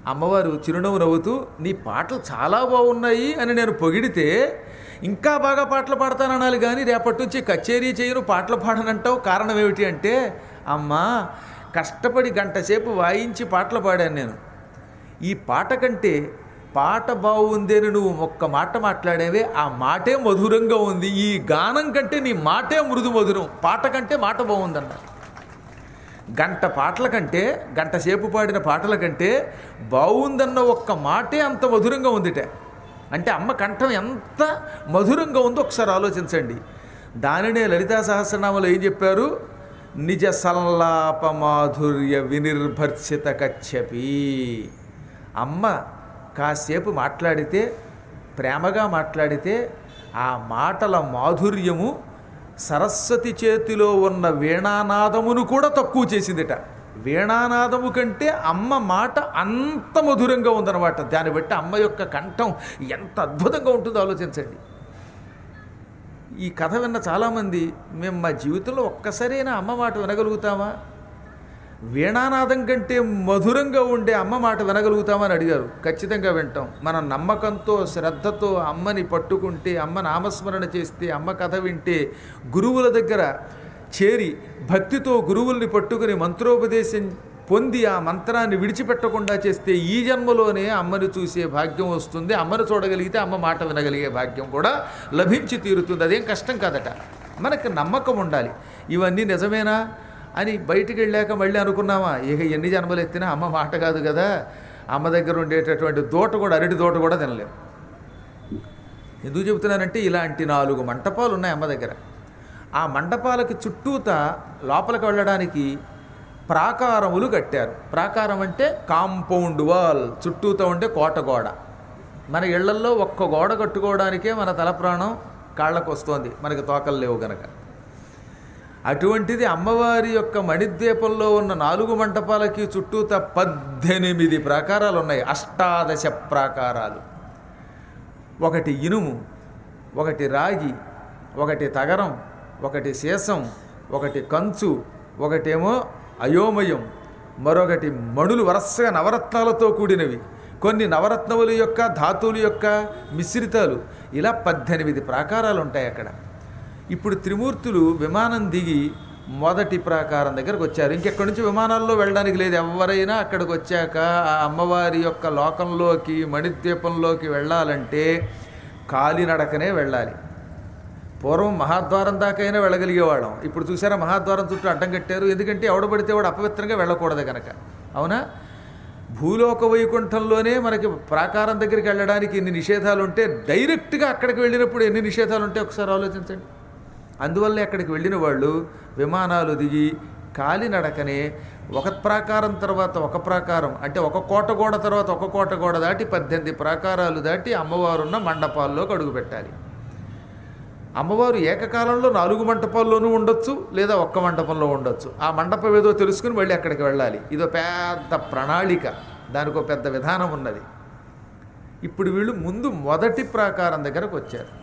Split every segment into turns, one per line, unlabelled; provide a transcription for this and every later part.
అమ్మవారు చిరునవ్వు నవ్వుతూ నీ పాటలు చాలా బాగున్నాయి అని నేను పొగిడితే ఇంకా బాగా పాటలు పాడతాననాలి కానీ రేపటి నుంచి కచేరీ చేయను పాటలు పాడనంటావు కారణం ఏమిటి అంటే అమ్మా కష్టపడి గంట సేపు వాయించి పాటలు పాడాను నేను ఈ పాట కంటే పాట బాగుంది అని నువ్వు ఒక్క మాట మాట్లాడేవే ఆ మాటే మధురంగా ఉంది ఈ గానం కంటే నీ మాటే మృదు మధురం పాట కంటే మాట బాగుందన్నారు గంట పాటల కంటే గంట సేపు పాడిన పాటల కంటే బాగుందన్న ఒక్క మాటే అంత మధురంగా ఉందిట అంటే అమ్మ కంఠం ఎంత మధురంగా ఉందో ఒకసారి ఆలోచించండి దానినే లలితా సహస్రనామలో ఏం చెప్పారు నిజ సల్లాప మాధుర్య వినిర్భర్షిత కచ్చపి అమ్మ కాసేపు మాట్లాడితే ప్రేమగా మాట్లాడితే ఆ మాటల మాధుర్యము సరస్వతి చేతిలో ఉన్న వీణానాదమును కూడా తక్కువ చేసిందిట వీణానాదము కంటే అమ్మ మాట అంత మధురంగా ఉందన్నమాట దాన్ని బట్టి అమ్మ యొక్క కంఠం ఎంత అద్భుతంగా ఉంటుందో ఆలోచించండి ఈ కథ విన్న చాలామంది మేము మా జీవితంలో ఒక్కసారైనా అమ్మ మాట వినగలుగుతామా వీణానాదం కంటే మధురంగా ఉండే అమ్మ మాట వినగలుగుతామని అడిగారు ఖచ్చితంగా వింటాం మన నమ్మకంతో శ్రద్ధతో అమ్మని పట్టుకుంటే అమ్మ నామస్మరణ చేస్తే అమ్మ కథ వింటే గురువుల దగ్గర చేరి భక్తితో గురువుల్ని పట్టుకుని మంత్రోపదేశం పొంది ఆ మంత్రాన్ని విడిచిపెట్టకుండా చేస్తే ఈ జన్మలోనే అమ్మని చూసే భాగ్యం వస్తుంది అమ్మని చూడగలిగితే అమ్మ మాట వినగలిగే భాగ్యం కూడా లభించి తీరుతుంది అదేం కష్టం కాదట మనకి నమ్మకం ఉండాలి ఇవన్నీ నిజమేనా అని బయటికి వెళ్ళాక మళ్ళీ అనుకున్నామా ఇక ఎన్ని జన్మలు ఎత్తినా అమ్మ మాట కాదు కదా అమ్మ దగ్గర ఉండేటటువంటి దోట కూడా అరటి దోట కూడా తినలేము ఎందుకు చెబుతున్నానంటే ఇలాంటి నాలుగు మంటపాలు ఉన్నాయి అమ్మ దగ్గర ఆ మండపాలకి చుట్టూత లోపలికి వెళ్ళడానికి ప్రాకారములు కట్టారు ప్రాకారం అంటే కాంపౌండ్ వాల్ చుట్టూతో ఉండే కోట గోడ మన ఇళ్లల్లో ఒక్క గోడ కట్టుకోవడానికే మన తల ప్రాణం కాళ్ళకు వస్తోంది మనకి తోకలు లేవు గనక అటువంటిది అమ్మవారి యొక్క మణిద్వీపంలో ఉన్న నాలుగు మంటపాలకి చుట్టూత పద్దెనిమిది ప్రాకారాలు ఉన్నాయి అష్టాదశ ప్రాకారాలు ఒకటి ఇనుము ఒకటి రాగి ఒకటి తగరం ఒకటి సీసం ఒకటి కంచు ఒకటేమో అయోమయం మరొకటి మణులు వరసగా నవరత్నాలతో కూడినవి కొన్ని నవరత్నముల యొక్క ధాతువుల యొక్క మిశ్రితాలు ఇలా పద్దెనిమిది ప్రాకారాలు ఉంటాయి అక్కడ ఇప్పుడు త్రిమూర్తులు విమానం దిగి మొదటి ప్రాకారం దగ్గరకు వచ్చారు ఇంకెక్కడి నుంచి విమానాల్లో వెళ్ళడానికి లేదు ఎవరైనా అక్కడికి వచ్చాక ఆ అమ్మవారి యొక్క లోకంలోకి మణిద్వీపంలోకి వెళ్ళాలంటే కాలినడకనే వెళ్ళాలి పూర్వం మహాద్వారం దాకైనా వెళ్ళగలిగేవాళ్ళం ఇప్పుడు చూసారా మహాద్వారం చుట్టూ అడ్డం కట్టారు ఎందుకంటే ఎవడబడితే వాడు అపవిత్రంగా వెళ్ళకూడదు కనుక అవునా భూలోక వైకుంఠంలోనే మనకి ప్రాకారం దగ్గరికి వెళ్ళడానికి ఎన్ని నిషేధాలు ఉంటే డైరెక్ట్గా అక్కడికి వెళ్ళినప్పుడు ఎన్ని నిషేధాలు ఉంటే ఒకసారి ఆలోచించండి అందువల్ల అక్కడికి వెళ్ళిన వాళ్ళు విమానాలు దిగి కాలినడకనే ఒక ప్రాకారం తర్వాత ఒక ప్రాకారం అంటే ఒక కోట గోడ తర్వాత ఒక కోట గోడ దాటి పద్దెనిమిది ప్రాకారాలు దాటి అమ్మవారున్న మండపాల్లోకి అడుగు పెట్టాలి అమ్మవారు ఏకకాలంలో నాలుగు మంటపాల్లోనూ ఉండొచ్చు లేదా ఒక్క మంటపంలో ఉండొచ్చు ఆ మండపం ఏదో తెలుసుకుని మళ్ళీ అక్కడికి వెళ్ళాలి ఇదో పెద్ద ప్రణాళిక దానికి ఒక పెద్ద విధానం ఉన్నది ఇప్పుడు వీళ్ళు ముందు మొదటి ప్రాకారం దగ్గరకు వచ్చారు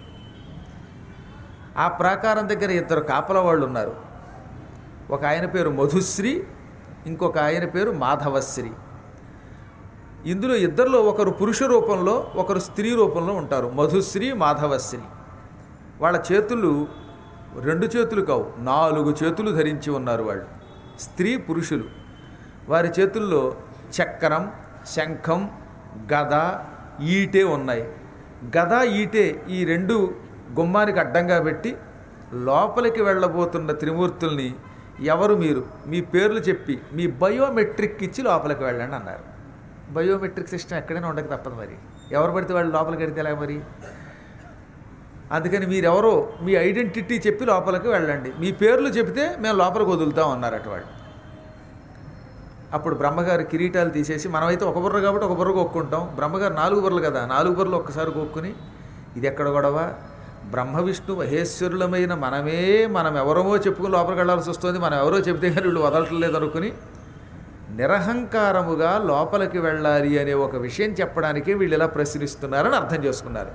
ఆ ప్రాకారం దగ్గర ఇద్దరు కాపల వాళ్ళు ఉన్నారు ఒక ఆయన పేరు మధుశ్రీ ఇంకొక ఆయన పేరు మాధవశ్రీ ఇందులో ఇద్దరిలో ఒకరు పురుష రూపంలో ఒకరు స్త్రీ రూపంలో ఉంటారు మధుశ్రీ మాధవశ్రీ వాళ్ళ చేతులు రెండు చేతులు కావు నాలుగు చేతులు ధరించి ఉన్నారు వాళ్ళు స్త్రీ పురుషులు వారి చేతుల్లో చక్రం శంఖం గద ఈటే ఉన్నాయి గద ఈటే ఈ రెండు గుమ్మానికి అడ్డంగా పెట్టి లోపలికి వెళ్ళబోతున్న త్రిమూర్తుల్ని ఎవరు మీరు మీ పేర్లు చెప్పి మీ బయోమెట్రిక్ ఇచ్చి లోపలికి వెళ్ళండి అన్నారు బయోమెట్రిక్ సిస్టమ్ ఎక్కడైనా ఉండక తప్పదు మరి ఎవరు పడితే వాళ్ళు లోపలికి వెడితే ఎలా మరి అందుకని మీరెవరో మీ ఐడెంటిటీ చెప్పి లోపలికి వెళ్ళండి మీ పేర్లు చెబితే మేము లోపలికి వదులుతాం అన్నారట వాళ్ళు అప్పుడు బ్రహ్మగారు కిరీటాలు తీసేసి మనమైతే ఒక బుర్ర కాబట్టి ఒక బుర్ర కొక్కుంటాం బ్రహ్మగారు నాలుగు బుర్రలు కదా నాలుగు బుర్రలు ఒక్కసారి కొక్కుని ఇది ఎక్కడ గొడవ బ్రహ్మ విష్ణు మహేశ్వరులమైన మనమే మనం ఎవరమో చెప్పుకుని లోపలికి వెళ్ళాల్సి వస్తుంది మనం ఎవరో చెబితే కానీ వీళ్ళు వదలట్లేదు అనుకుని నిరహంకారముగా లోపలికి వెళ్ళాలి అనే ఒక విషయం చెప్పడానికి వీళ్ళు ఇలా ప్రశ్నిస్తున్నారని అర్థం చేసుకున్నారు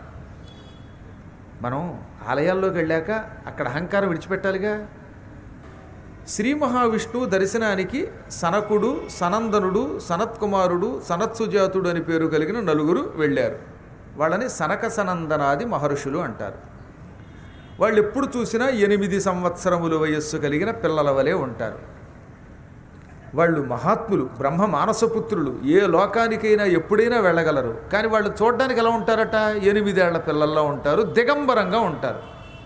మనం ఆలయాల్లోకి వెళ్ళాక అక్కడ అహంకారం విడిచిపెట్టాలిగా శ్రీ మహావిష్ణువు దర్శనానికి సనకుడు సనందనుడు సనత్కుమారుడు సనత్సుజాతుడు అని పేరు కలిగిన నలుగురు వెళ్ళారు వాళ్ళని సనక సనందనాది మహర్షులు అంటారు వాళ్ళు ఎప్పుడు చూసినా ఎనిమిది సంవత్సరముల వయస్సు కలిగిన పిల్లల వలె ఉంటారు వాళ్ళు మహాత్ములు బ్రహ్మ మానసపుత్రులు ఏ లోకానికైనా ఎప్పుడైనా వెళ్ళగలరు కానీ వాళ్ళు చూడడానికి ఎలా ఉంటారట ఎనిమిదేళ్ల పిల్లల్లో ఉంటారు దిగంబరంగా ఉంటారు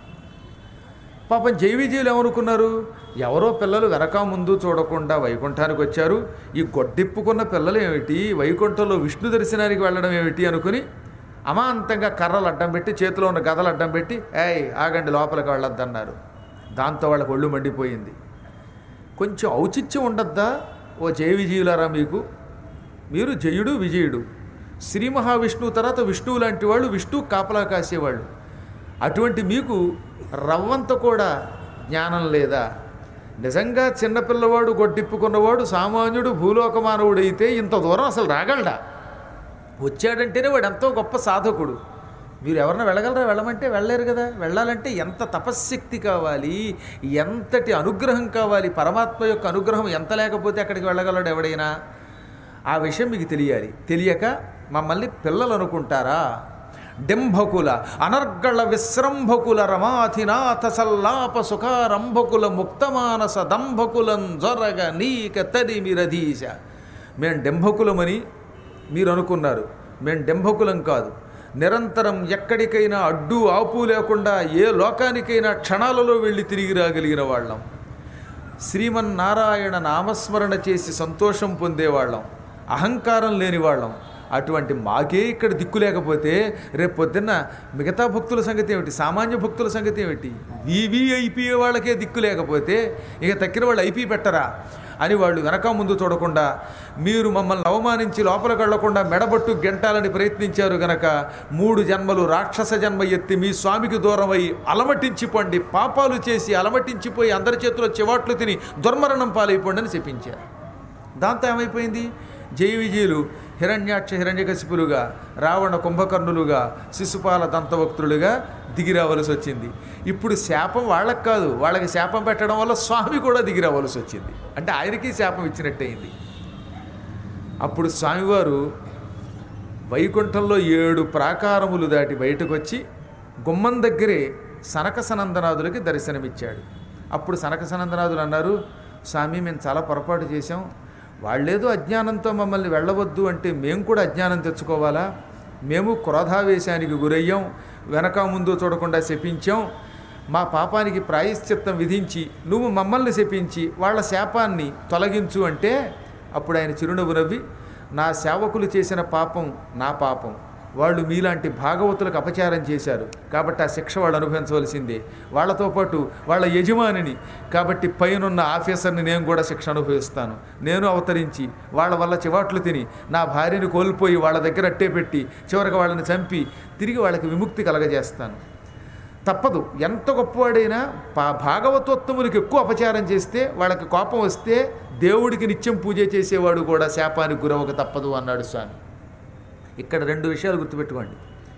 పాపం జైవిజీలు ఏమనుకున్నారు ఎవరో పిల్లలు వెనక ముందు చూడకుండా వైకుంఠానికి వచ్చారు ఈ గొడ్డిప్పుకున్న పిల్లలు ఏమిటి వైకుంఠంలో విష్ణు దర్శనానికి వెళ్ళడం ఏమిటి అనుకుని అమాంతంగా కర్రలు అడ్డం పెట్టి చేతిలో ఉన్న గదలు అడ్డం పెట్టి ఏయ్ ఆగండి లోపలికి వెళ్ళొద్దన్నారు దాంతో వాళ్ళకి ఒళ్ళు మండిపోయింది కొంచెం ఔచిత్యం ఉండద్దా ఓ జయ విజయులారా మీకు మీరు జయుడు విజయుడు శ్రీ మహావిష్ణువు తర్వాత విష్ణువు లాంటి వాళ్ళు విష్ణువు కాపలా కాసేవాళ్ళు అటువంటి మీకు రవ్వంత కూడా జ్ఞానం లేదా నిజంగా చిన్నపిల్లవాడు గొడ్డిప్పుకున్నవాడు సామాన్యుడు భూలోక మానవుడు అయితే ఇంత దూరం అసలు రాగలడా వచ్చాడంటేనే వాడు ఎంతో గొప్ప సాధకుడు మీరు ఎవరన్నా వెళ్ళగలరా వెళ్ళమంటే వెళ్ళలేరు కదా వెళ్ళాలంటే ఎంత తపశ్శక్తి కావాలి ఎంతటి అనుగ్రహం కావాలి పరమాత్మ యొక్క అనుగ్రహం ఎంత లేకపోతే అక్కడికి వెళ్ళగలడు ఎవడైనా ఆ విషయం మీకు తెలియాలి తెలియక మమ్మల్ని పిల్లలు అనుకుంటారా డింభకుల అనర్గళ విశ్రంభకుల రమాధినాథ సల్లాప సుఖారంభకుల ముక్తమానస దంభకులం జొరగ నీక తరిమిరధీశ మేం డింభకులమని మీరు అనుకున్నారు మేం డింభకులం కాదు నిరంతరం ఎక్కడికైనా అడ్డు ఆపు లేకుండా ఏ లోకానికైనా క్షణాలలో వెళ్ళి తిరిగి రాగలిగిన వాళ్ళం శ్రీమన్నారాయణ నామస్మరణ చేసి సంతోషం పొందేవాళ్ళం అహంకారం లేనివాళ్ళం అటువంటి మాకే ఇక్కడ దిక్కు లేకపోతే రేపు పొద్దున్న మిగతా భక్తుల సంగతి ఏమిటి సామాన్య భక్తుల సంగతి ఏమిటి వివిఐపీ వాళ్ళకే దిక్కు లేకపోతే ఇక తక్కిన వాళ్ళు ఐపీ పెట్టరా అని వాళ్ళు వెనక ముందు చూడకుండా మీరు మమ్మల్ని అవమానించి లోపలికి వెళ్లకుండా మెడబట్టు గెంటాలని ప్రయత్నించారు గనక మూడు జన్మలు రాక్షస జన్మ ఎత్తి మీ స్వామికి దూరమై అలమటించిపోండి పాపాలు చేసి అలమటించిపోయి అందరి చేతిలో చివాట్లు తిని దుర్మరణం పాలైపోండి అని చెప్పించారు దాంతో ఏమైపోయింది జయ విజయులు హిరణ్యాక్ష హిరణ్యకశిపులుగా రావణ కుంభకర్ణులుగా శిశుపాల దంతవక్తులుగా దిగి రావలసి వచ్చింది ఇప్పుడు శాపం వాళ్ళకి కాదు వాళ్ళకి శాపం పెట్టడం వల్ల స్వామి కూడా దిగి రావలసి వచ్చింది అంటే ఆయనకి శాపం ఇచ్చినట్టయింది అప్పుడు స్వామివారు వైకుంఠంలో ఏడు ప్రాకారములు దాటి బయటకు వచ్చి గుమ్మం దగ్గరే సనక సనందనాథులకి దర్శనమిచ్చాడు అప్పుడు సనక సనందనాథులు అన్నారు స్వామి మేము చాలా పొరపాటు చేశాం వాళ్ళేదో అజ్ఞానంతో మమ్మల్ని వెళ్ళవద్దు అంటే మేము కూడా అజ్ఞానం తెచ్చుకోవాలా మేము క్రోధావేశానికి గురయ్యాం వెనక ముందు చూడకుండా శపించాం మా పాపానికి ప్రాయశ్చిత్తం విధించి నువ్వు మమ్మల్ని శపించి వాళ్ళ శాపాన్ని తొలగించు అంటే అప్పుడు ఆయన చిరునవ్వు నవ్వి నా సేవకులు చేసిన పాపం నా పాపం వాళ్ళు మీలాంటి భాగవతులకు అపచారం చేశారు కాబట్టి ఆ శిక్ష వాళ్ళు అనుభవించవలసిందే వాళ్ళతో పాటు వాళ్ళ యజమానిని కాబట్టి పైనున్న ఆఫీసర్ని నేను కూడా శిక్ష అనుభవిస్తాను నేను అవతరించి వాళ్ళ వల్ల చివాట్లు తిని నా భార్యని కోల్పోయి వాళ్ళ దగ్గర అట్టే పెట్టి చివరికి వాళ్ళని చంపి తిరిగి వాళ్ళకి విముక్తి కలగజేస్తాను తప్పదు ఎంత గొప్పవాడైనా పా భాగవతోత్తములకు ఎక్కువ అపచారం చేస్తే వాళ్ళకి కోపం వస్తే దేవుడికి నిత్యం పూజ చేసేవాడు కూడా శాపానికి గురవక తప్పదు అన్నాడు స్వామి ఇక్కడ రెండు విషయాలు గుర్తుపెట్టుకోండి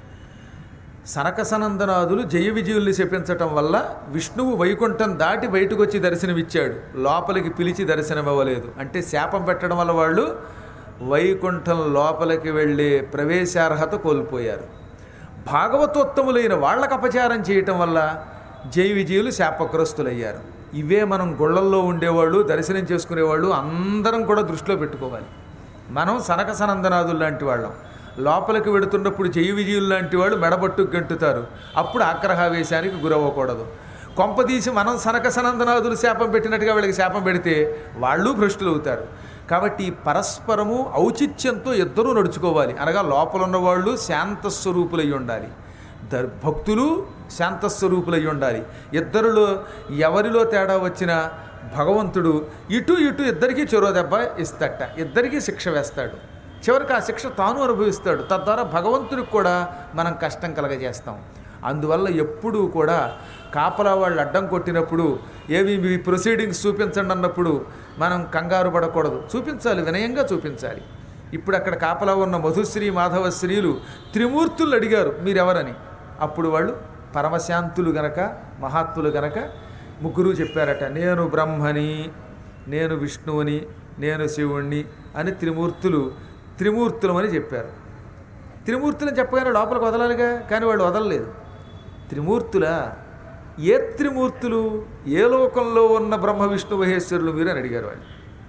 సనక సనందనాథులు జయ విజయుల్ని శపించటం వల్ల విష్ణువు వైకుంఠం దాటి బయటకు వచ్చి దర్శనమిచ్చాడు లోపలికి పిలిచి దర్శనమివ్వలేదు అంటే శాపం పెట్టడం వల్ల వాళ్ళు వైకుంఠం లోపలికి వెళ్ళే ప్రవేశార్హత కోల్పోయారు భాగవతోత్తములైన వాళ్ళకు అపచారం చేయటం వల్ల జై విజయులు శాపగ్రస్తులయ్యారు ఇవే మనం గుళ్ళల్లో ఉండేవాళ్ళు దర్శనం చేసుకునేవాళ్ళు అందరం కూడా దృష్టిలో పెట్టుకోవాలి మనం సనక సనందనాథులు లాంటి వాళ్ళం లోపలికి వెడుతున్నప్పుడు జయ విజయులు లాంటి వాళ్ళు మెడబట్టు గంటుతారు అప్పుడు ఆగ్రహావేశానికి గురవ్వకూడదు కొంపదీసి మనం సనక సనందనాథులు శాపం పెట్టినట్టుగా వీళ్ళకి శాపం పెడితే వాళ్ళు భ్రష్టులు అవుతారు కాబట్టి ఈ పరస్పరము ఔచిత్యంతో ఇద్దరూ నడుచుకోవాలి అనగా లోపల ఉన్నవాళ్ళు శాంతస్వరూపులై ఉండాలి దర్ భక్తులు శాంతస్వరూపులై ఉండాలి ఇద్దరిలో ఎవరిలో తేడా వచ్చినా భగవంతుడు ఇటు ఇటు ఇద్దరికీ చెరో దెబ్బ ఇస్తట ఇద్దరికీ శిక్ష వేస్తాడు చివరికి ఆ శిక్ష తాను అనుభవిస్తాడు తద్వారా భగవంతుడికి కూడా మనం కష్టం కలగజేస్తాం అందువల్ల ఎప్పుడూ కూడా కాపలా వాళ్ళు అడ్డం కొట్టినప్పుడు ఏవి మీ ప్రొసీడింగ్స్ చూపించండి అన్నప్పుడు మనం కంగారు పడకూడదు చూపించాలి వినయంగా చూపించాలి ఇప్పుడు అక్కడ కాపలా ఉన్న మధుశ్రీ మాధవశ్రీలు త్రిమూర్తులు అడిగారు మీరెవరని అప్పుడు వాళ్ళు పరమశాంతులు గనక మహాత్ములు గనక ముగ్గురు చెప్పారట నేను బ్రహ్మని నేను విష్ణువుని నేను శివుణ్ణి అని త్రిమూర్తులు త్రిమూర్తులమని చెప్పారు త్రిమూర్తులని చెప్పగానే లోపలికి వదలాలిగా కానీ వాళ్ళు వదలలేదు త్రిమూర్తుల ఏ త్రిమూర్తులు ఏ లోకంలో ఉన్న బ్రహ్మ విష్ణు మహేశ్వరులు మీరు అని అడిగారు వాళ్ళు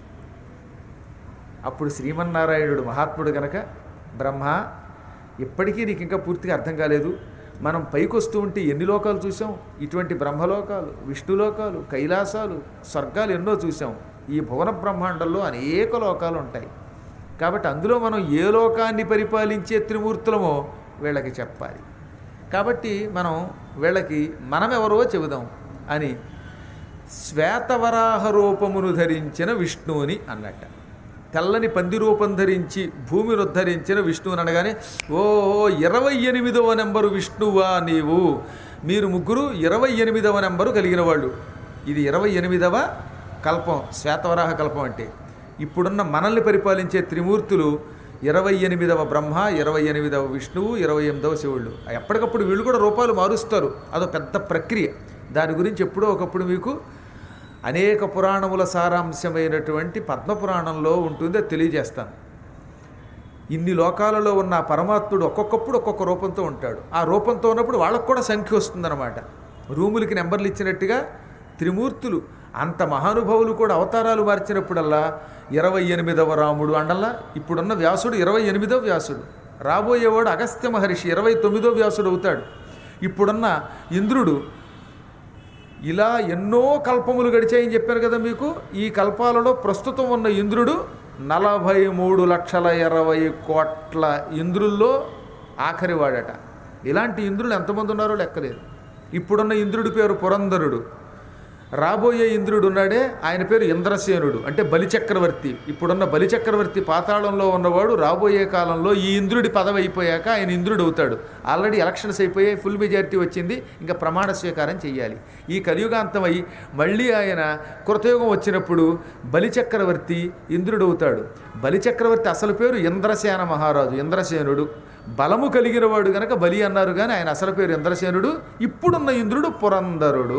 అప్పుడు శ్రీమన్నారాయణుడు మహాత్ముడు గనక బ్రహ్మ ఇప్పటికీ నీకు ఇంకా పూర్తిగా అర్థం కాలేదు మనం పైకి వస్తూ ఉంటే ఎన్ని లోకాలు చూసాం ఇటువంటి బ్రహ్మలోకాలు విష్ణులోకాలు కైలాసాలు స్వర్గాలు ఎన్నో చూసాం ఈ భువన బ్రహ్మాండంలో అనేక లోకాలు ఉంటాయి కాబట్టి అందులో మనం ఏ లోకాన్ని పరిపాలించే త్రిమూర్తులమో వీళ్ళకి చెప్పాలి కాబట్టి మనం వీళ్ళకి మనమెవరో చెబుదాం అని శ్వేతవరాహ రూపమును ధరించిన విష్ణువుని అన్నట్ట తెల్లని పంది రూపం ధరించి భూమిని ఉద్ధరించిన విష్ణువుని అనగానే ఓ ఇరవై ఎనిమిదవ నెంబరు విష్ణువా నీవు మీరు ముగ్గురు ఇరవై ఎనిమిదవ నెంబరు కలిగిన వాళ్ళు ఇది ఇరవై ఎనిమిదవ కల్పం శ్వేతవరాహ కల్పం అంటే ఇప్పుడున్న మనల్ని పరిపాలించే త్రిమూర్తులు ఇరవై ఎనిమిదవ బ్రహ్మ ఇరవై ఎనిమిదవ విష్ణువు ఇరవై ఎనిమిదవ శివుళ్ళు ఎప్పటికప్పుడు వీళ్ళు కూడా రూపాలు మారుస్తారు అదో పెద్ద ప్రక్రియ దాని గురించి ఎప్పుడో ఒకప్పుడు మీకు అనేక పురాణముల సారాంశమైనటువంటి పద్మపురాణంలో ఉంటుంది అది తెలియజేస్తాను ఇన్ని లోకాలలో ఉన్న ఆ పరమాత్ముడు ఒక్కొక్కప్పుడు ఒక్కొక్క రూపంతో ఉంటాడు ఆ రూపంతో ఉన్నప్పుడు వాళ్ళకు కూడా సంఖ్య వస్తుందన్నమాట రూములకి నెంబర్లు ఇచ్చినట్టుగా త్రిమూర్తులు అంత మహానుభావులు కూడా అవతారాలు మార్చినప్పుడల్లా ఇరవై ఎనిమిదవ రాముడు అండల్లా ఇప్పుడున్న వ్యాసుడు ఇరవై ఎనిమిదవ వ్యాసుడు రాబోయేవాడు అగస్త్య మహర్షి ఇరవై తొమ్మిదో వ్యాసుడు అవుతాడు ఇప్పుడున్న ఇంద్రుడు ఇలా ఎన్నో కల్పములు గడిచాయని చెప్పాను కదా మీకు ఈ కల్పాలలో ప్రస్తుతం ఉన్న ఇంద్రుడు నలభై మూడు లక్షల ఇరవై కోట్ల ఇంద్రుల్లో ఆఖరి వాడట ఇలాంటి ఇంద్రులు ఎంతమంది ఉన్నారో లెక్కలేదు ఇప్పుడున్న ఇంద్రుడి పేరు పురంధరుడు రాబోయే ఇంద్రుడు ఉన్నాడే ఆయన పేరు ఇంద్రసేనుడు అంటే బలిచక్రవర్తి ఇప్పుడున్న బలిచక్రవర్తి పాతాళంలో ఉన్నవాడు రాబోయే కాలంలో ఈ ఇంద్రుడి పదవి అయిపోయాక ఆయన ఇంద్రుడు అవుతాడు ఆల్రెడీ ఎలక్షన్స్ అయిపోయాయి ఫుల్ మెజారిటీ వచ్చింది ఇంకా ప్రమాణ స్వీకారం చేయాలి ఈ కలియుగాంతమై మళ్ళీ ఆయన కృతయుగం వచ్చినప్పుడు బలిచక్రవర్తి ఇంద్రుడు అవుతాడు బలిచక్రవర్తి అసలు పేరు ఇంద్రసేన మహారాజు ఇంద్రసేనుడు బలము కలిగిన వాడు గనక బలి అన్నారు కానీ ఆయన అసలు పేరు ఇంద్రసేనుడు ఇప్పుడున్న ఇంద్రుడు పురంధరుడు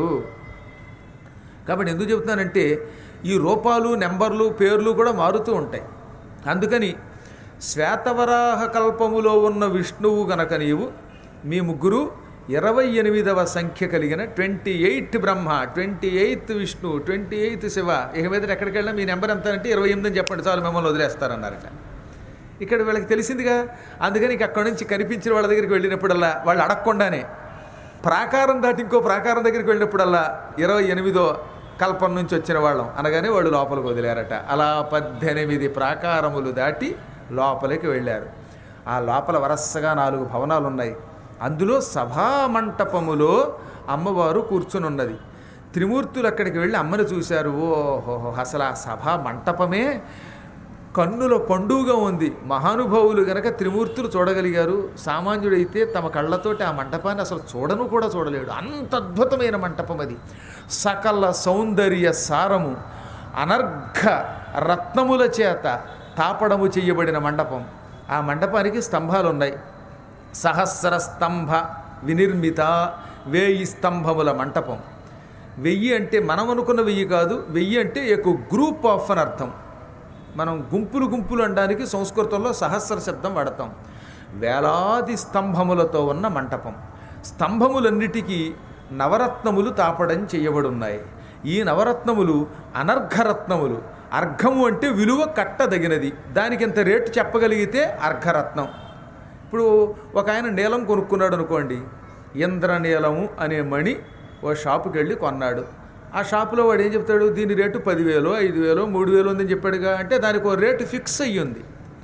కాబట్టి ఎందుకు చెబుతున్నానంటే ఈ రూపాలు నెంబర్లు పేర్లు కూడా మారుతూ ఉంటాయి అందుకని శ్వేతవరాహ కల్పములో ఉన్న విష్ణువు గనక నీవు మీ ముగ్గురు ఇరవై ఎనిమిదవ సంఖ్య కలిగిన twenty eighth Brahma twenty eighth Vishnu twenty eighth Shiva ఇక మీద ఎక్కడికి వెళ్ళినా మీ నెంబర్ ఎంత అంటే ఇరవై ఎనిమిది అని చెప్పండి చాలు మిమ్మల్ని వదిలేస్తారన్నారట ఇక్కడ వీళ్ళకి తెలిసిందిగా అందుకని ఇక అక్కడి నుంచి కనిపించిన వాళ్ళ దగ్గరికి వెళ్ళినప్పుడల్లా వాళ్ళు అడగకుండానే ప్రాకారం దాటి ఇంకో ప్రాకారం దగ్గరికి వెళ్ళినప్పుడల్లా ఇరవై ఎనిమిదో కల్పం నుంచి వచ్చిన వాళ్ళం అనగానే వాళ్ళు లోపలికి వదిలేరట అలా పద్దెనిమిది ప్రాకారములు దాటి లోపలికి వెళ్ళారు ఆ లోపల వరసగా నాలుగు భవనాలు ఉన్నాయి అందులో సభా మంటపములో అమ్మవారు కూర్చుని ఉన్నది త్రిమూర్తులు అక్కడికి వెళ్ళి అమ్మని చూశారు ఓహో అసలు ఆ సభా మంటపమే కన్నుల పండుగగా ఉంది మహానుభావులు గనక త్రిమూర్తులు చూడగలిగారు సామాన్యుడైతే తమ కళ్ళతోటి ఆ మంటపాన్ని అసలు చూడను కూడా చూడలేడు అంత అద్భుతమైన మంటపం అది సకల సౌందర్య సారము అనర్ఘ రత్నముల చేత తాపడము చేయబడిన మండపం ఆ మండపానికి స్తంభాలు ఉన్నాయి సహస్ర స్తంభ వినిర్మిత వేయి స్తంభముల మంటపం వెయ్యి అంటే మనం అనుకున్న వెయ్యి కాదు వెయ్యి అంటే ఒక గ్రూప్ ఆఫ్ అని అర్థం మనం గుంపులు గుంపులు అనడానికి సంస్కృతంలో సహస్ర శబ్దం వాడతాం వేలాది స్తంభములతో ఉన్న మంటపం స్తంభములన్నిటికీ నవరత్నములు తాపడం చేయబడున్నాయి ఈ నవరత్నములు అనర్ఘరత్నములు అర్ఘము అంటే విలువ కట్టదగినది దానికి ఇంత రేటు చెప్పగలిగితే అర్ఘరత్నం ఇప్పుడు ఒక ఆయన నీలం కొనుక్కున్నాడు అనుకోండి ఇంద్రనీలము అనే మణి ఓ షాపుకి వెళ్ళి కొన్నాడు ఆ షాపులో వాడు ఏం చెప్తాడు దీని రేటు పదివేలు ఐదు వేలు మూడు వేలు ఉందని చెప్పాడుగా అంటే దానికి ఒక రేటు ఫిక్స్ అయ్యి ఉంది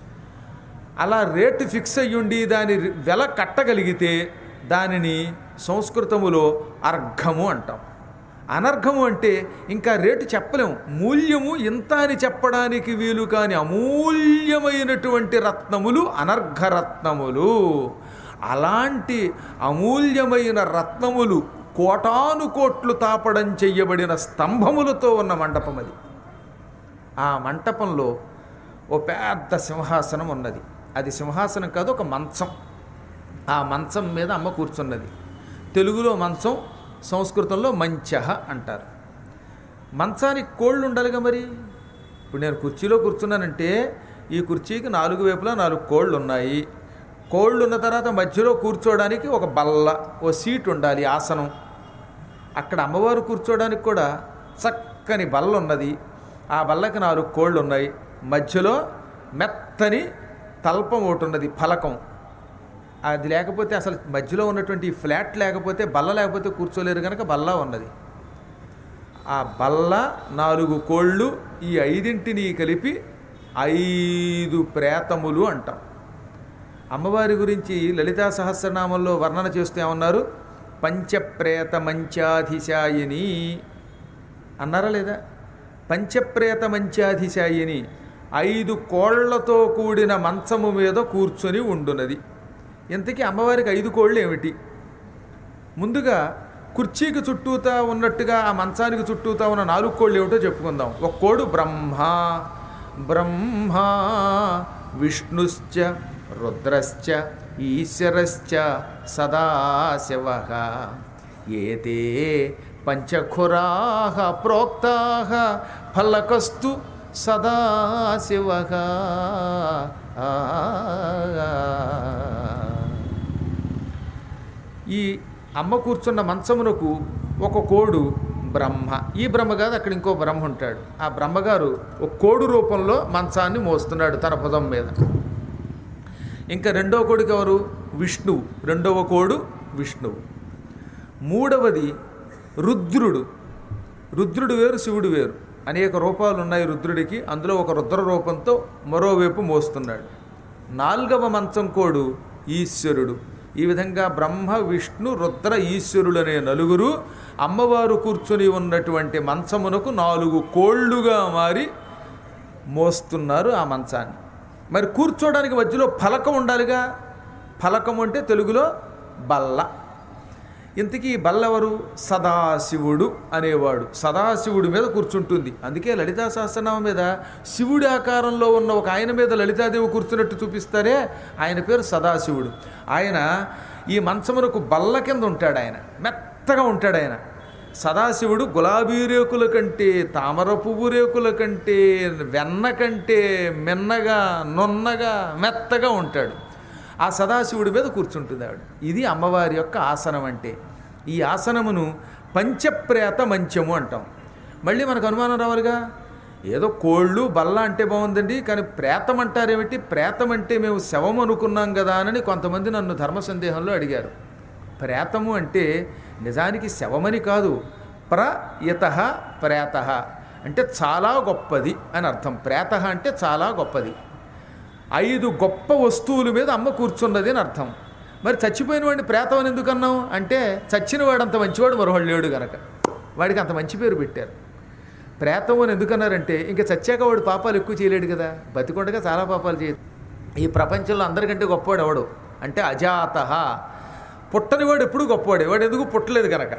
అలా రేటు ఫిక్స్ అయ్యుండి దాని వెల కట్టగలిగితే దానిని సంస్కృతములో అర్ఘము అంటాం అనర్ఘము అంటే ఇంకా రేటు చెప్పలేము మూల్యము ఇంత అని చెప్పడానికి వీలు కాని అమూల్యమైనటువంటి రత్నములు అనర్ఘరత్నములు అలాంటి అమూల్యమైన రత్నములు కోటాను కోట్లు తాపడం చెయ్యబడిన స్తంభములతో ఉన్న మండపం అది ఆ మంటపంలో ఓ పెద్ద సింహాసనం ఉన్నది అది సింహాసనం కాదు ఒక మంచం ఆ మంచం మీద అమ్మ కూర్చున్నది తెలుగులో మంచం సంస్కృతంలో మంచహ అంటారు మంచానికి కోళ్ళు ఉండాలిగా మరి ఇప్పుడు నేను కుర్చీలో కూర్చున్నానంటే ఈ కుర్చీకి నాలుగు వైపులా నాలుగు కోళ్ళు ఉన్నాయి కోళ్ళు ఉన్న తర్వాత మధ్యలో కూర్చోవడానికి ఒక బల్ల ఓ సీట్ ఉండాలి ఆసనం అక్కడ అమ్మవారు కూర్చోవడానికి కూడా చక్కని బల్ల ఉన్నది ఆ బల్లకి నాలుగు కోళ్ళు ఉన్నాయి మధ్యలో మెత్తని తల్పం ఒకటి ఉన్నది ఫలకం అది లేకపోతే అసలు మధ్యలో ఉన్నటువంటి ఈ ఫ్లాట్ లేకపోతే బల్ల లేకపోతే కూర్చోలేరు కనుక బల్ల ఉన్నది ఆ బల్ల నాలుగు కోళ్ళు ఈ ఐదింటిని కలిపి ఐదు ప్రేతములు అంటాం అమ్మవారి గురించి లలితా సహస్రనామంలో వర్ణన చేస్తూ ఏమన్నారు పంచప్రేత మంచాధిశాయిని అన్నారా లేదా పంచప్రేత మంచాధిశాయిని ఐదు కోళ్లతో కూడిన మంచము మీద కూర్చొని ఉండునది ఇంతకీ అమ్మవారికి ఐదు కోళ్ళు ఏమిటి ముందుగా కుర్చీకి చుట్టూతా ఉన్నట్టుగా ఆ మంచానికి చుట్టూతా ఉన్న నాలుగు కోళ్ళు ఏమిటో చెప్పుకుందాం ఒక కోడు బ్రహ్మ బ్రహ్మ విష్ణుశ్చ రుద్రశ్చ ఈశ్వరశ్చ సదాశివ ఏతే పంచఖురాः ప్రోక్తాः ఫలకస్తు సదాశివ ఈ అమ్మ కూర్చున్న మంచమునకు ఒక కోడు బ్రహ్మ ఈ బ్రహ్మ కాదు అక్కడ ఇంకో బ్రహ్మ ఉంటాడు ఆ బ్రహ్మగారు ఒక కోడు రూపంలో మంచాన్ని మోస్తున్నాడు తన భుజం మీద ఇంకా రెండవ కోడికి ఎవరు విష్ణువు రెండవ కోడు విష్ణువు మూడవది రుద్రుడు రుద్రుడు వేరు శివుడు వేరు అనేక రూపాలు ఉన్నాయి రుద్రుడికి అందులో ఒక రుద్ర రూపంతో మరోవైపు మోస్తున్నాడు నాలుగవ మంచం కోడు ఈశ్వరుడు ఈ విధంగా బ్రహ్మ విష్ణు రుద్ర ఈశ్వరుడు అనే నలుగురు అమ్మవారు కూర్చొని ఉన్నటువంటి మంచమునకు నాలుగు కోళ్ళుగా మారి మోస్తున్నారు ఆ మంచాన్ని మరి కూర్చోడానికి మధ్యలో ఫలకం ఉండాలిగా ఫలకం అంటే తెలుగులో బల్ల ఇంతకీ ఈ బల్ల ఎవరు సదాశివుడు అనేవాడు సదాశివుడి మీద కూర్చుంటుంది అందుకే లలితా సహస్రనామం మీద శివుడి ఆకారంలో ఉన్న ఒక ఆయన మీద లలితాదేవి కూర్చున్నట్టు చూపిస్తారే ఆయన పేరు సదాశివుడు ఆయన ఈ మంచమునకు బల్ల కింద ఉంటాడు ఆయన మెత్తగా ఉంటాడు ఆయన సదాశివుడు గులాబీ రేకుల కంటే తామర పువ్వు రేకుల కంటే వెన్న కంటే మిన్నగా నున్నగా మెత్తగా ఉంటాడు ఆ సదాశివుడి మీద కూర్చుంటుంది ఆవిడ ఇది అమ్మవారి యొక్క ఆసనం అంటే ఈ ఆసనమును పంచప్రేత మంచము అంటాం మళ్ళీ మనకు అనుమానం రావాలిగా ఏదో కోళ్ళు బల్ల అంటే బాగుందండి కానీ ప్రేతం అంటారేమిటి ప్రేతం అంటే మేము శవం అనుకున్నాం కదా అని కొంతమంది నన్ను ధర్మ సందేహంలో అడిగారు ప్రేతము అంటే నిజానికి శవమని కాదు ప్రయత ప్రేత అంటే చాలా గొప్పది అని అర్థం ప్రేత అంటే చాలా గొప్పది ఐదు గొప్ప వస్తువుల మీద అమ్మ కూర్చున్నది అని అర్థం మరి చచ్చిపోయిన వాడిని ప్రేతం అని ఎందుకు అన్నాం అంటే చచ్చిన వాడు అంత మంచివాడు మరొకడు లేడు గనక వాడికి అంత మంచి పేరు పెట్టారు ప్రేతం అని ఎందుకన్నారంటే ఇంకా చచ్చాక వాడు పాపాలు ఎక్కువ చేయలేడు కదా బతికొండగా చాలా పాపాలు చేయ ఈ ప్రపంచంలో అందరికంటే గొప్పవాడు ఎవడు అంటే అజాత పుట్టనివాడు ఎప్పుడు గొప్పవాడే వాడు ఎందుకు పుట్టలేదు కనుక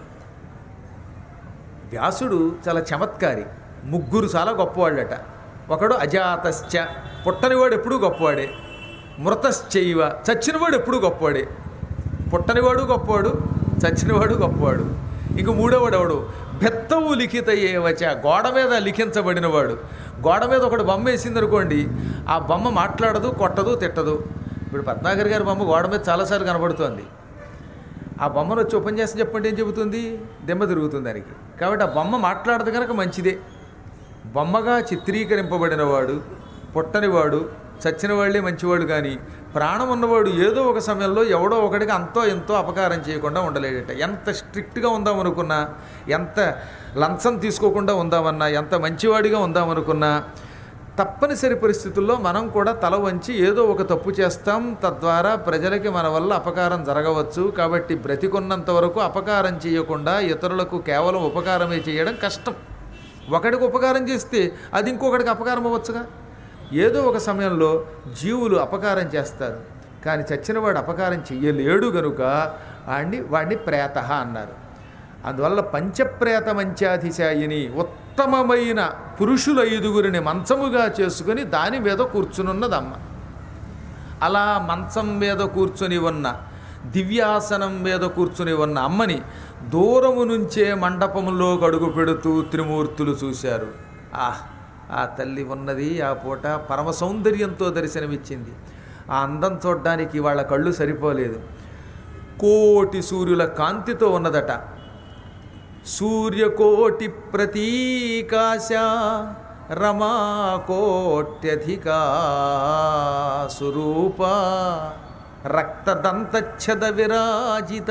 వ్యాసుడు చాలా చమత్కారి ముగ్గురు చాలా గొప్పవాళ్ళట ఒకడు అజాతశ్చ పుట్టనివాడు ఎప్పుడూ గొప్పవాడే మృతశ్చైవ చచ్చినవాడు ఎప్పుడూ గొప్పవాడే పుట్టనివాడు గొప్పవాడు చచ్చినవాడు గొప్పవాడు ఇంక మూడోవాడు ఎవడు బెత్తవు లిఖిత ఏవచ గోడ మీద లిఖించబడినవాడు గోడ మీద ఒకడు బొమ్మ వేసింది అనుకోండి ఆ బొమ్మ మాట్లాడదు కొట్టదు తిట్టదు ఇప్పుడు పద్మాకర్ గారి బొమ్మ గోడ మీద చాలాసార్లు కనబడుతోంది ఆ బొమ్మను వచ్చి ఉపన్యాసం చెప్పండి ఏం చెబుతుంది దెమ్మ తిరుగుతుంది దానికి కాబట్టి ఆ బొమ్మ మాట్లాడదు కనుక మంచిదే బొమ్మగా చిత్రీకరింపబడినవాడు పుట్టనివాడు చచ్చిన వాళ్ళే మంచివాడు కానీ ప్రాణం ఉన్నవాడు ఏదో ఒక సమయంలో ఎవడో ఒకడికి అంతో ఎంతో అపకారం చేయకుండా ఉండలేడట ఎంత స్ట్రిక్ట్గా ఉందామనుకున్నా ఎంత లంచం తీసుకోకుండా ఉందామన్నా ఎంత మంచివాడిగా ఉందామనుకున్నా తప్పనిసరి పరిస్థితుల్లో మనం కూడా తల వంచి ఏదో ఒక తప్పు చేస్తాం తద్వారా ప్రజలకి మన వల్ల అపకారం జరగవచ్చు కాబట్టి బ్రతికున్నంత వరకు అపకారం చేయకుండా ఇతరులకు కేవలం ఉపకారమే చేయడం కష్టం ఒకడికి ఉపకారం చేస్తే అది ఇంకొకడికి అపకారం అవ్వచ్చుగా ఏదో ఒక సమయంలో జీవులు అపకారం చేస్తారు కానీ చచ్చినవాడు అపకారం చెయ్యలేడు గనుక వాడిని వాడిని ప్రేత అన్నారు అందువల్ల పంచప్రేత మంచాధిశాయిని ఉత్తమమైన పురుషుల ఐదుగురిని మంచముగా చేసుకుని దాని మీద కూర్చునున్నదమ్మ అలా మంచం మీద కూర్చొని ఉన్న దివ్యాసనం మీద కూర్చుని ఉన్న అమ్మని దూరము నుంచే మండపంలో అడుగు పెడుతూ త్రిమూర్తులు చూశారు ఆహ్ ఆ తల్లి ఉన్నది ఆ పూట పరమ సౌందర్యంతో దర్శనమిచ్చింది ఆ అందం చూడడానికి వాళ్ళ కళ్ళు సరిపోలేదు కోటి సూర్యుల కాంతితో ఉన్నదట సూర్యకోటి ప్రతీకాశ రమా కోట్యధికా స్వరూప రక్తదంతఛద విరాజిత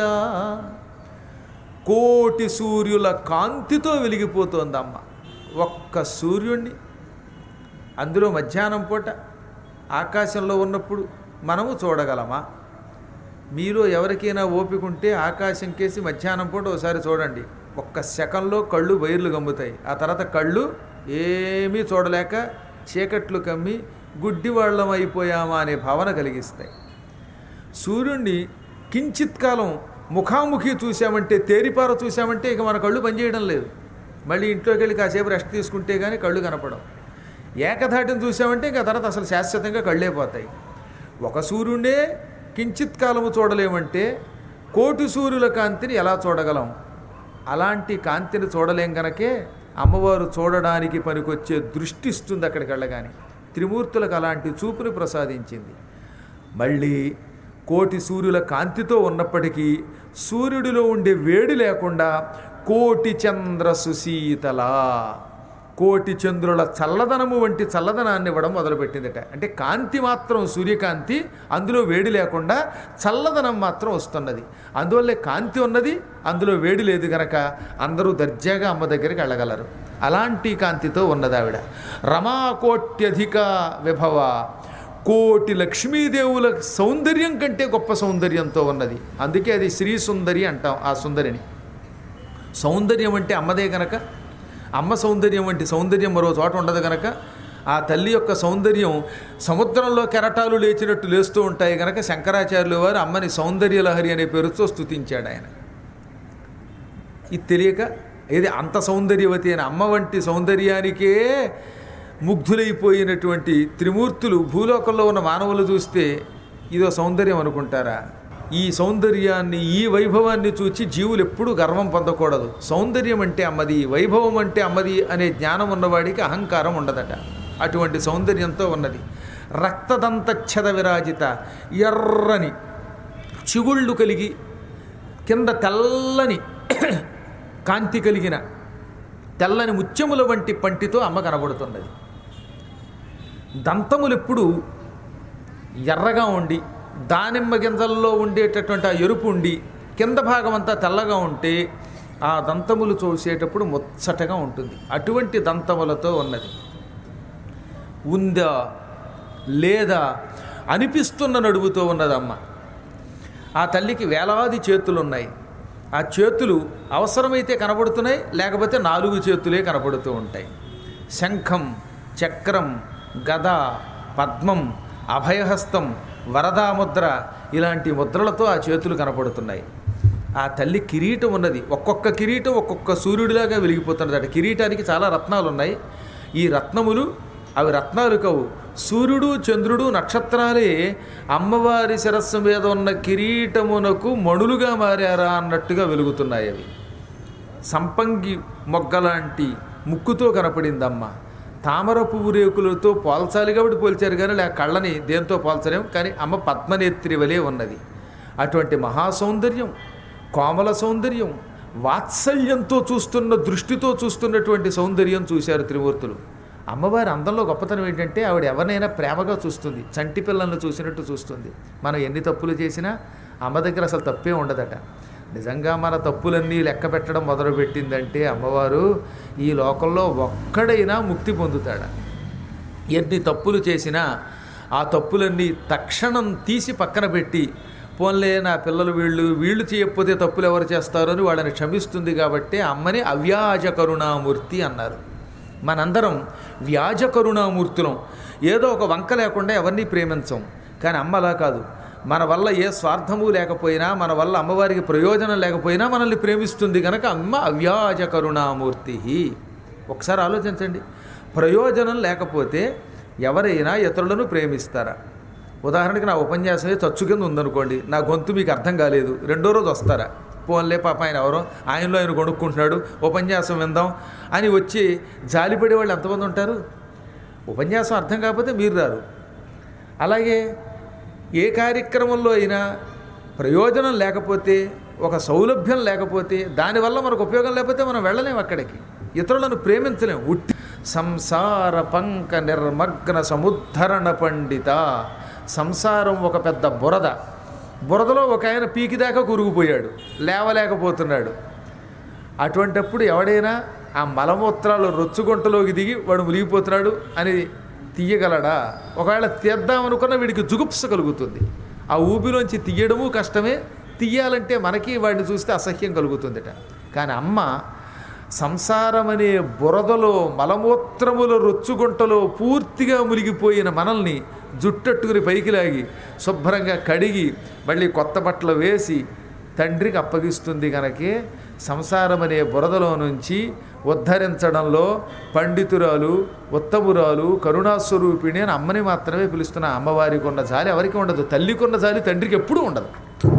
కోటి సూర్యుల కాంతితో వెలిగిపోతోంది అమ్మ ఒక్క సూర్యుణ్ణి అందులో మధ్యాహ్నం పూట ఆకాశంలో ఉన్నప్పుడు మనము చూడగలమా మీలో ఎవరికైనా ఓపిక ఉంటే ఆకాశం కేసి మధ్యాహ్నం పూట ఒకసారి చూడండి ఒక్క సెకండ్లో కళ్ళు బయర్లు గమ్ముతాయి ఆ తర్వాత కళ్ళు ఏమీ చూడలేక చీకట్లు కమ్మి గుడ్డి వాళ్ళం అయిపోయామా అనే భావన కలిగిస్తాయి సూర్యుడిని కించిత్ కాలం ముఖాముఖి చూసామంటే తేరిపార చూసామంటే ఇక మన కళ్ళు పనిచేయడం లేదు మళ్ళీ ఇంట్లోకి వెళ్ళి కాసేపు రెస్ట్ తీసుకుంటే కానీ కళ్ళు కనపడం ఏకధాటిని చూసామంటే ఇంకా తర్వాత అసలు శాశ్వతంగా కళ్ళే పోతాయి ఒక సూర్యుడే కించిత్ కాలము చూడలేమంటే కోటి సూర్యుల కాంతిని ఎలా చూడగలం అలాంటి కాంతిని చూడలేం గనకే అమ్మవారు చూడడానికి పనికొచ్చే దృష్టి ఇస్తుంది అక్కడికి వెళ్ళగాని త్రిమూర్తులకు అలాంటి చూపుని ప్రసాదించింది మళ్ళీ కోటి సూర్యుల కాంతితో ఉన్నప్పటికీ సూర్యుడిలో ఉండే వేడి లేకుండా కోటి చంద్ర సుశీతల కోటి చంద్రుల చల్లదనము వంటి చల్లదనాన్ని ఇవ్వడం మొదలుపెట్టిందట అంటే కాంతి మాత్రం సూర్యకాంతి అందులో వేడి లేకుండా చల్లదనం మాత్రం వస్తున్నది అందువల్లే కాంతి ఉన్నది అందులో వేడి లేదు గనక అందరూ దర్జాగా అమ్మ దగ్గరికి వెళ్ళగలరు అలాంటి కాంతితో ఉన్నది ఆవిడ రమాకోట్యధిక విభవ కోటి లక్ష్మీదేవుల సౌందర్యం కంటే గొప్ప సౌందర్యంతో ఉన్నది అందుకే అది శ్రీ సుందరి అంటాం ఆ సుందరిని సౌందర్యం అంటే అమ్మదే గనక అమ్మ సౌందర్యం వంటి సౌందర్యం మరో చోట ఉండదు గనక ఆ తల్లి యొక్క సౌందర్యం సముద్రంలో కెరటాలు లేచినట్టు లేస్తూ ఉంటాయి గనక శంకరాచార్యులు వారు అమ్మని సౌందర్యలహరి అనే పేరుతో స్తుతించాడు ఆయన ఇది తెలియక ఇది అంత సౌందర్యవతి అయిన అమ్మ వంటి సౌందర్యానికే ముగ్ధులైపోయినటువంటి త్రిమూర్తులు భూలోకంలో ఉన్న మానవులు చూస్తే ఇదో సౌందర్యం అనుకుంటారా ఈ సౌందర్యాన్ని ఈ వైభవాన్ని చూచి జీవులు ఎప్పుడూ గర్వం పొందకూడదు సౌందర్యం అంటే అమ్మది వైభవం అంటే అమ్మది అనే జ్ఞానం ఉన్నవాడికి అహంకారం ఉండదట అటువంటి సౌందర్యంతో ఉన్నది రక్తదంతఛద విరాజిత ఎర్రని చిగుళ్ళు కలిగి కింద తెల్లని కాంతి కలిగిన తెల్లని ముత్యముల వంటి పంటితో అమ్మ కనబడుతున్నది దంతములు ఎప్పుడు ఎర్రగా ఉండి దానిమ్మ గింజల్లో ఉండేటటువంటి ఆ ఎరుపు ఉండి కింద భాగం అంతా తెల్లగా ఉంటే ఆ దంతములు చూసేటప్పుడు ముచ్చటగా ఉంటుంది అటువంటి దంతములతో ఉన్నది ఉందా లేదా అనిపిస్తున్న నడుముతో ఉన్నదమ్మ ఆ తల్లికి వేలాది చేతులు ఉన్నాయి ఆ చేతులు అవసరమైతే కనబడుతున్నాయి లేకపోతే నాలుగు చేతులే కనబడుతూ ఉంటాయి శంఖం చక్రం గద పద్మం అభయహస్తం వరదాముద్ర ఇలాంటి ముద్రలతో ఆ చేతులు కనపడుతున్నాయి ఆ తల్లి కిరీటం ఉన్నది ఒక్కొక్క కిరీటం ఒక్కొక్క సూర్యుడిలాగా వెలిగిపోతున్నది అట కిరీటానికి చాలా రత్నాలు ఉన్నాయి ఈ రత్నములు అవి రత్నాలు కావు సూర్యుడు చంద్రుడు నక్షత్రాలే అమ్మవారి శిరస్సు మీద ఉన్న కిరీటమునకు మణులుగా మారారా అన్నట్టుగా వెలుగుతున్నాయి అవి సంపంగి మొగ్గలాంటి ముక్కుతో కనపడిందమ్మ తామర పువ్వు రేకులతో పోల్చాలి కాబట్టి పోల్చారు కానీ లేక కళ్ళని దేంతో పోల్చలేం కానీ అమ్మ పద్మనేత్రి వలె ఉన్నది అటువంటి మహాసౌందర్యం కోమల సౌందర్యం వాత్సల్యంతో చూస్తున్న దృష్టితో చూస్తున్నటువంటి సౌందర్యం చూశారు త్రిమూర్తులు అమ్మవారి అందంలో గొప్పతనం ఏంటంటే ఆవిడ ఎవరినైనా ప్రేమగా చూస్తుంది చంటి పిల్లల్ని చూసినట్టు చూస్తుంది మనం ఎన్ని తప్పులు చేసినా అమ్మ దగ్గర అసలు తప్పే ఉండదట నిజంగా మన తప్పులన్నీ లెక్క పెట్టడం మొదలుపెట్టిందంటే అమ్మవారు ఈ లోకంలో ఒక్కడైనా ముక్తి పొందుతాడా ఎన్ని తప్పులు చేసినా ఆ తప్పులన్నీ తక్షణం తీసి పక్కన పెట్టి పోన్లే నా పిల్లలు వీళ్ళు వీళ్ళు చేయకపోతే తప్పులు ఎవరు చేస్తారు అని వాళ్ళని క్షమిస్తుంది కాబట్టి అమ్మని అవ్యాజ కరుణామూర్తి అన్నారు మనందరం వ్యాజ కరుణామూర్తులం ఏదో ఒక వంక లేకుండా ఎవరిని ప్రేమించం కానీ అమ్మ అలా కాదు మన వల్ల ఏ స్వార్థము లేకపోయినా మన వల్ల అమ్మవారికి ప్రయోజనం లేకపోయినా మనల్ని ప్రేమిస్తుంది కనుక అమ్మ అవ్యాజ కరుణామూర్తి ఒకసారి ఆలోచించండి ప్రయోజనం లేకపోతే ఎవరైనా ఇతరులను ప్రేమిస్తారా ఉదాహరణకి నా ఉపన్యాసమే చచ్చు కింద ఉందనుకోండి నా గొంతు మీకు అర్థం కాలేదు రెండో రోజు వస్తారా పోన్లే పాప ఆయన ఎవరో ఆయనలో ఆయన కొనుక్కుంటున్నాడు ఉపన్యాసం విందాం అని వచ్చి జాలిపడే వాళ్ళు ఎంతమంది ఉంటారు ఉపన్యాసం అర్థం కాకపోతే మీరు రారు అలాగే ఏ కార్యక్రమంలో అయినా ప్రయోజనం లేకపోతే ఒక సౌలభ్యం లేకపోతే దానివల్ల మనకు ఉపయోగం లేకపోతే మనం వెళ్ళలేం అక్కడికి ఇతరులను ప్రేమించలేం ఉట్టి సంసార పంక నిర్మగ్న సముద్ధరణ పండిత సంసారం ఒక పెద్ద బురద బురదలో ఒక ఆయన పీకిదాకా కురుగుపోయాడు లేవలేకపోతున్నాడు అటువంటప్పుడు ఎవడైనా ఆ మలమూత్రాలు రొచ్చుగుంటలోకి దిగి వాడు మునిగిపోతున్నాడు అని తీయగలడా ఒకవేళ తీద్దామనుకున్న వీడికి జుగుప్స కలుగుతుంది ఆ ఊబిలోంచి తీయడము కష్టమే తీయాలంటే మనకి వాడిని చూస్తే అసహ్యం కలుగుతుందిట కానీ అమ్మ సంసారం అనే బురదలో మలమూత్రముల రొచ్చుగుంటలో పూర్తిగా మునిగిపోయిన మనల్ని జుట్టట్టుకుని పైకి లాగి శుభ్రంగా కడిగి మళ్ళీ కొత్త బట్టలు వేసి తండ్రికి అప్పగిస్తుంది కనుకే సంసారం అనే బురదలో నుంచి ఉద్ధరించడంలో పండితురాలు ఉత్తమురాలు కరుణాస్వరూపిణి అని అమ్మని మాత్రమే పిలుస్తున్న అమ్మవారికి ఉన్న జాలి ఎవరికి ఉండదు తల్లికి ఉన్న జాలి తండ్రికి ఎప్పుడూ ఉండదు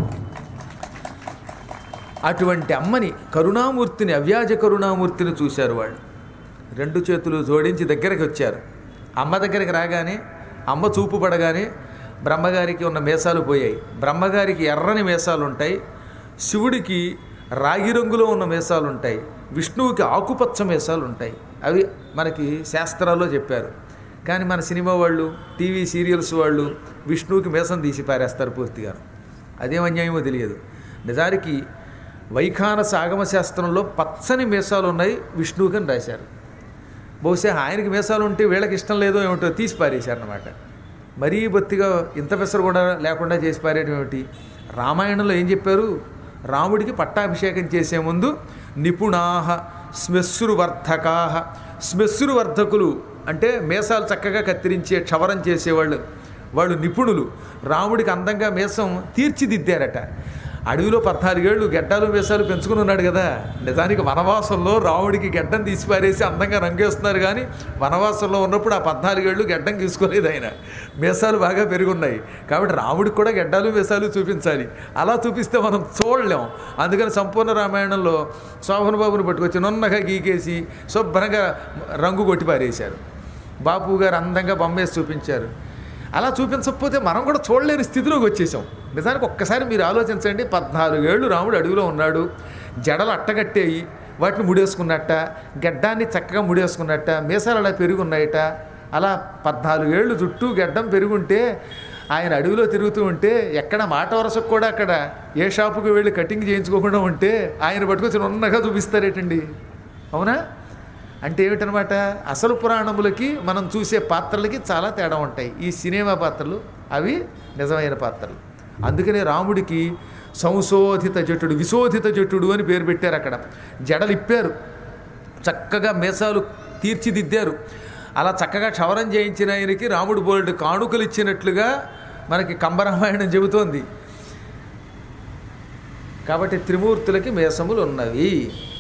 అటువంటి అమ్మని కరుణామూర్తిని అవ్యాజ కరుణామూర్తిని చూశారు వాళ్ళు రెండు చేతులు జోడించి దగ్గరికి వచ్చారు అమ్మ దగ్గరికి రాగానే అమ్మ చూపు పడగానే బ్రహ్మగారికి ఉన్న మేసాలు పోయాయి బ్రహ్మగారికి ఎర్రని మేసాలు ఉంటాయి శివుడికి రాగి రంగులో ఉన్న మేసాలు ఉంటాయి విష్ణువుకి ఆకుపచ్చ మేసాలు ఉంటాయి అవి మనకి శాస్త్రాల్లో చెప్పారు కానీ మన సినిమా వాళ్ళు టీవీ సీరియల్స్ వాళ్ళు విష్ణువుకి మేసం తీసి పారేస్తారు పూర్తిగా అదేం అన్యాయమో తెలియదు నిజానికి వైఖానస ఆగమ శాస్త్రంలో పచ్చని మీసాలు ఉన్నాయి విష్ణువుకి అని రాశారు బహుశా ఆయనకి మీసాలు ఉంటే వీళ్ళకి ఇష్టం లేదో ఏమిటో తీసి పారేశారనమాట మరీ బొత్తిగా ఇంత పెసరు కూడా లేకుండా చేసి పారేయడం ఏమిటి రామాయణంలో ఏం చెప్పారు రాముడికి పట్టాభిషేకం చేసే ముందు నిపుణాహ శ్మశ్రువర్ధకాహ శ్మశ్రువర్ధకులు అంటే మేసాలు చక్కగా కత్తిరించే క్షవరం చేసేవాళ్ళు వాళ్ళు నిపుణులు రాముడికి అందంగా మేసం తీర్చిదిద్దారట అడవిలో పద్నాలుగేళ్ళు గెడ్డాలు వేసాలు పెంచుకుని ఉన్నాడు కదా నిజానికి వనవాసంలో రాముడికి గెడ్డం తీసి పారేసి అందంగా రంగేస్తున్నారు కానీ వనవాసంలో ఉన్నప్పుడు ఆ పద్నాలుగేళ్ళు గెడ్డం తీసుకోలేదు ఆయన మీసాలు బాగా పెరుగున్నాయి కాబట్టి రాముడికి కూడా గెడ్డాలు వేసాలు చూపించాలి అలా చూపిస్తే మనం చూడలేం అందుకని సంపూర్ణ రామాయణంలో శోభన బాబుని పట్టుకొచ్చి నున్నగా గీకేసి శుభ్రంగా రంగు కొట్టి పారేశారు బాపు గారు అందంగా బొమ్మేసి చూపించారు అలా చూపించకపోతే మనం కూడా చూడలేని స్థితిలోకి వచ్చేసాం నిజానికి ఒక్కసారి మీరు ఆలోచించండి పద్నాలుగేళ్ళు రాముడు అడవిలో ఉన్నాడు జడలు అట్టగట్టేయి వాటిని ముడేసుకున్నట్ట గడ్డాన్ని చక్కగా ముడేసుకున్నట్ట మీసాలు అలా పెరుగున్నాయట అలా పద్నాలుగేళ్ళు జుట్టు గడ్డం పెరుగుంటే ఆయన అడవిలో తిరుగుతూ ఉంటే ఎక్కడ మాట వరసకు కూడా అక్కడ ఏ షాపుకి వెళ్ళి కటింగ్ చేయించుకోకుండా ఉంటే ఆయన పట్టుకొచ్చి నున్నగా చూపిస్తారేటండి అవునా అంటే ఏమిటనమాట అసలు పురాణములకి మనం చూసే పాత్రలకి చాలా తేడా ఉంటాయి ఈ సినిమా పాత్రలు అవి నిజమైన పాత్రలు అందుకనే రాముడికి సంశోధిత జటుడు విశోధిత జటుడు అని పేరు పెట్టారు అక్కడ జడలు ఇప్పారు చక్కగా మేసాలు తీర్చిదిద్దారు అలా చక్కగా క్షవరం చేయించిన ఆయనకి రాముడు బోల్డ్ కానుకలు ఇచ్చినట్లుగా మనకి కంబరామాయణం చెబుతోంది కాబట్టి త్రిమూర్తులకి మేసములు ఉన్నవి